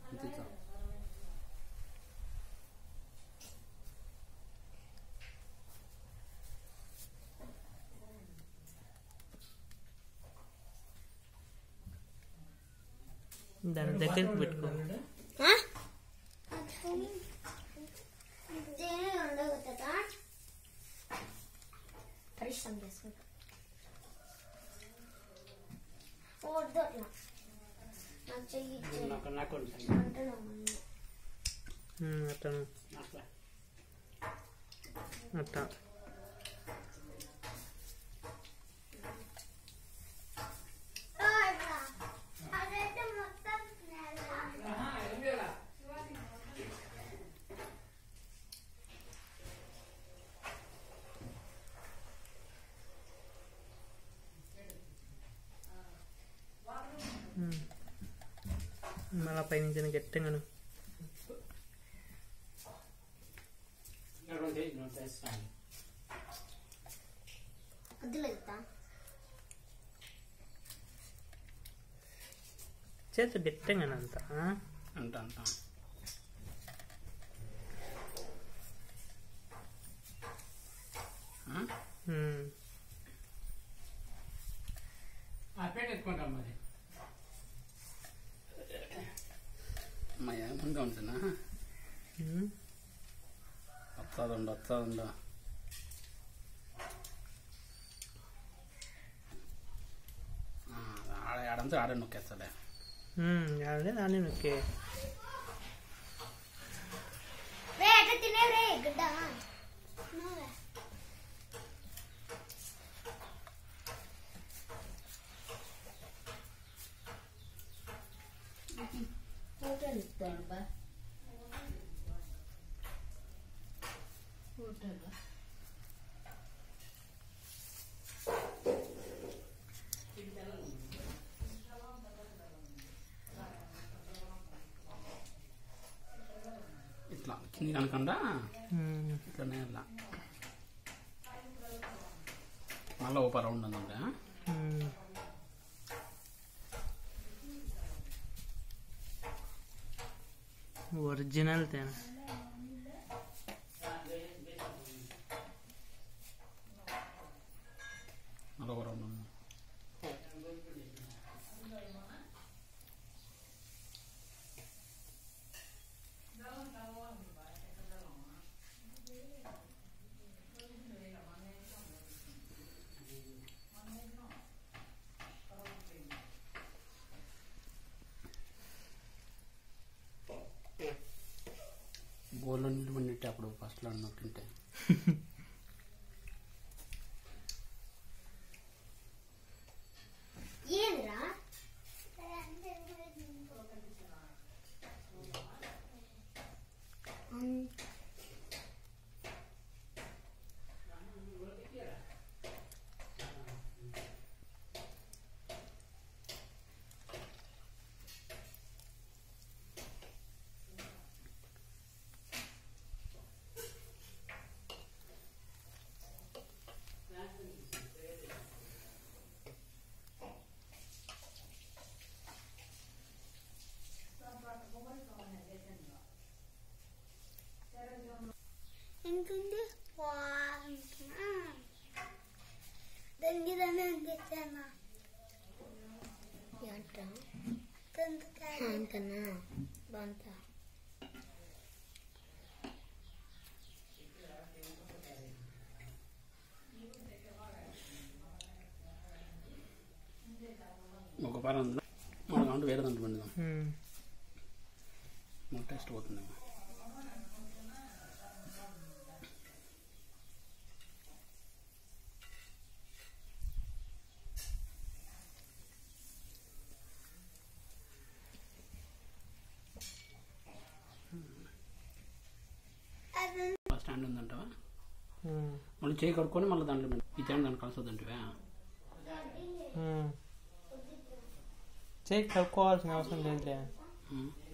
అంతే చాలు దాని దగ్గరికి పెట్టుకో దేని ఉండగలుగుతుందా పరిశ్రమ చేసుకుంటా వద్దు అట్లా నాకు చెయ్యి ఇచ్చేయి. నాకు నాకు ఉంటుంది. అంటున్నావు మళ్ళీ. ఉమ్, అట్టను అట్లా. అట్ట అదైతే మొత్తం నేల. మళ్ళా పైనుంచి గట్టిగాను ఇక్కడ ఉంటే ఇది ఉంటే వేస్తాను. వద్దులేదా చేతి గట్టిగా అంత అంట అంట ఆ? ఉమ్. ఆ పేట ఎత్తుకుంటాం మరి అమ్మయ్య ముందుగా ఉంటుందా ఉమ్. వస్తుందండి వస్తుందండి ఆడ ఆడంతా ఆడే నొక్కేస్తాలే ఉమ్, అదే దాన్ని నొక్కే రే అట్లా తినేవు రే గడ్డ తిన్నావురా. హోటల్ ఇస్తాను బా హోటల్ ఇట్లా కింది కనకుండా ఉమ్. ఇట్లనే ఇలా మళ్ళీ ఓ రౌండ్ ఉందండి ఉమ్. ఒరిజినల్ తేన మళ్ళీ ఓ రౌండ్ ఉంది బోర్లో నీళ్ళు పడినట్టే అప్పుడు ఫస్ట్లో అన్నట్టుంటే ఏందిరా ఉమ్. ఎంతుంది దానికి దాన్ని అందించానా అంతనా బాగుంటా ఒక పారం ఉంది మూడు గంటలు వేరే దాంట్లో పండుదాం ఉమ్. మూడు టెస్ట్ పోతుంది బస్ స్టాండ్ ఉందంటావా ఉమ్. మళ్ళీ చేయి కడుక్కొని మళ్ళీ దాంట్లో పెట్టు. ఈ టైం దాంట్లో కలిసి వద్దంటివా ఉమ్. చేయి కలుపుకోవాల్సిన అవసరం లేదులే ఉం.